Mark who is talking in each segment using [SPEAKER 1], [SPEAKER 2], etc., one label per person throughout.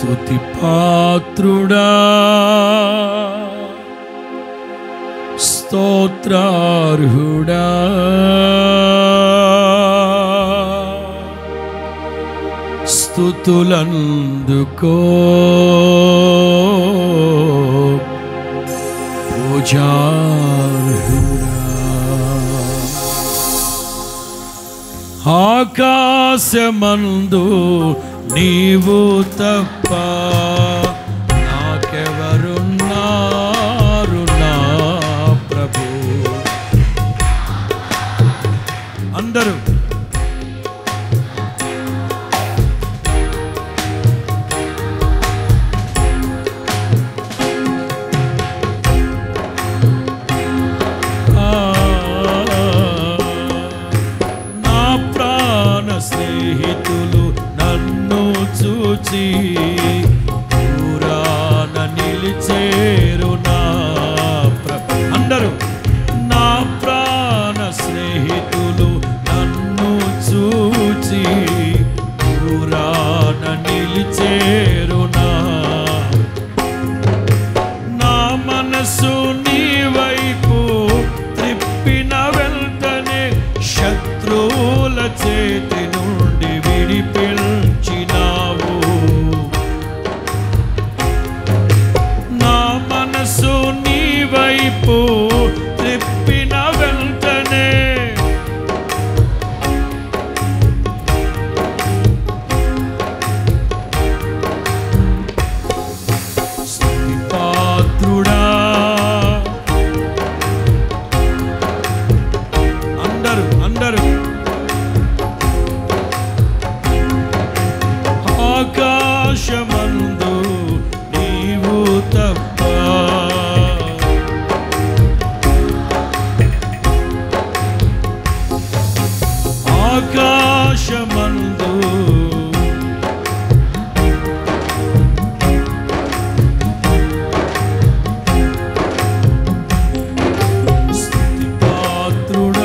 [SPEAKER 1] స్తుతి పాత్రుడా స్తోత్రార్హుడా స్థుతులందుకో పూజార్హుడా ఆకాశమందు నీవు తప్ప నాకెవరున్నారు నా ప్రభు అందరూ నా ప్రాణ స్నేహితులు నన్ను చూచి దూరాన నిలిచేరు నా ప్ర- అందరూ నా ప్రాణ స్నేహితులు నన్ను చూచి దూరాన నిలిచేరు నా నా మనసు నీ వైపు త్రిప్పిన వెంటనే శత్రువుల చేతి నుండి విడిపించినావు నా మనసు నీ వైపు త్రిప్పిన వెంటనే స్తుతి పాత్రుడా అందరూ అందరూ ఆకాశమందు నీవు తప్ప ఆకాశమందు స్తుతి పాత్రుడా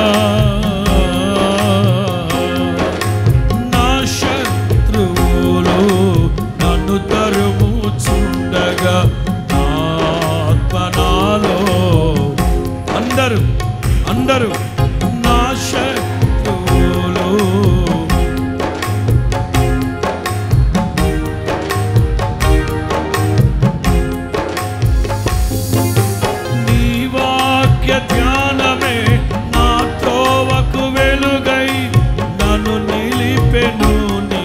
[SPEAKER 1] నా శత్రువులు నన్ను తరుముచుండగా నా ఆత్మనాలో అందరూ అందరూ నా శత్రువులు నీ వాక్య ధ్యానమే నా త్రోవకు వెలుగై నన్ను నిలిపెను నీ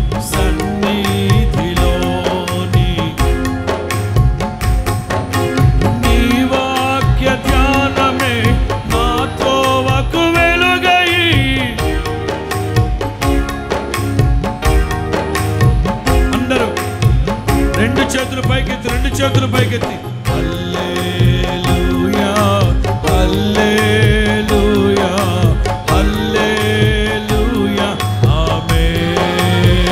[SPEAKER 1] సన్నిధిలోని నీ వాక్య ధ్యానమే నా త్రోవకు వెలుగై అందరూ రెండు చేతులు పైకెత్తి రెండు చేతులు పైకెత్తి హల్లెలూయా హల్లెలూయా హల్లెలూయా ఆమేన్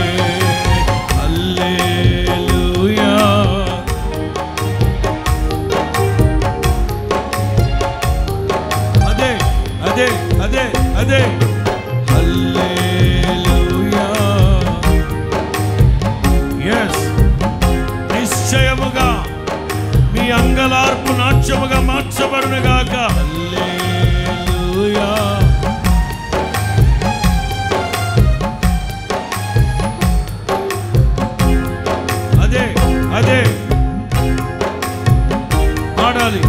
[SPEAKER 1] హల్లెలూయా అదే అదే అదే అదే హల్లెలూయా ఎస్ నిశ్చయముగా మీ అంగలార్పు నాట్యముగా మార్చబడును గాక హల్లెలూయా అదే అదే పాడాలి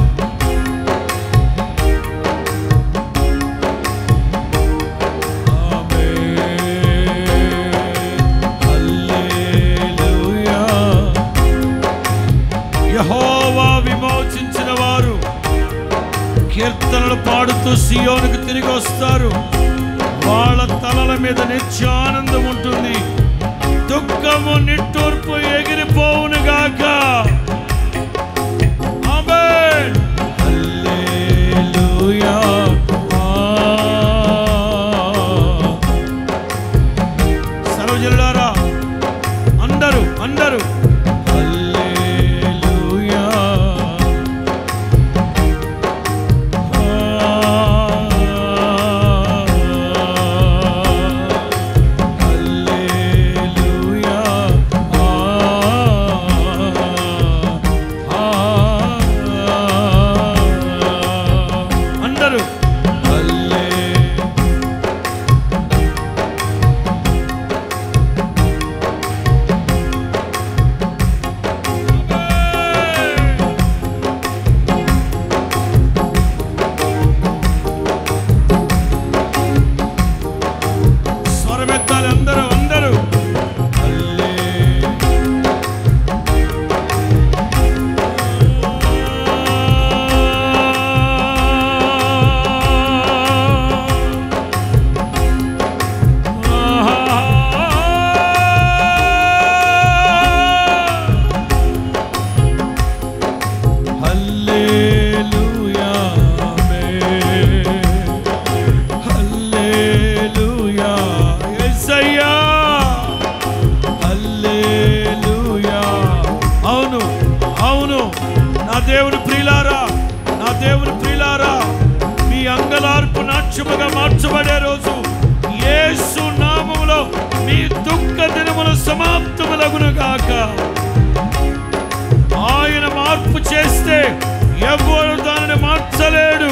[SPEAKER 1] హల్లెలూయా యెహోవా విమోచించిన వారు కీర్తనలు పాడుతూ సియోనుకు తిరిగి వస్తారు వాళ్ళ తలల మీద నిత్యానందం ఉంటుంది దుఃఖము నిట్టూర్పు ఎగిరిపోవును గాక ఆమేన్ హల్లెలూయా సర్వజనులారా అందరూ అందరూ హల్లెలూయా హల్లెలూయా అంగలార్పు నాట్యముగా మార్చబడే రోజు యేసు నామములో మీ దుఃఖ దినములు సమాప్తములగునుగాక ఆయన మార్పు చేస్తే ఎవరు దానిని మార్చలేడు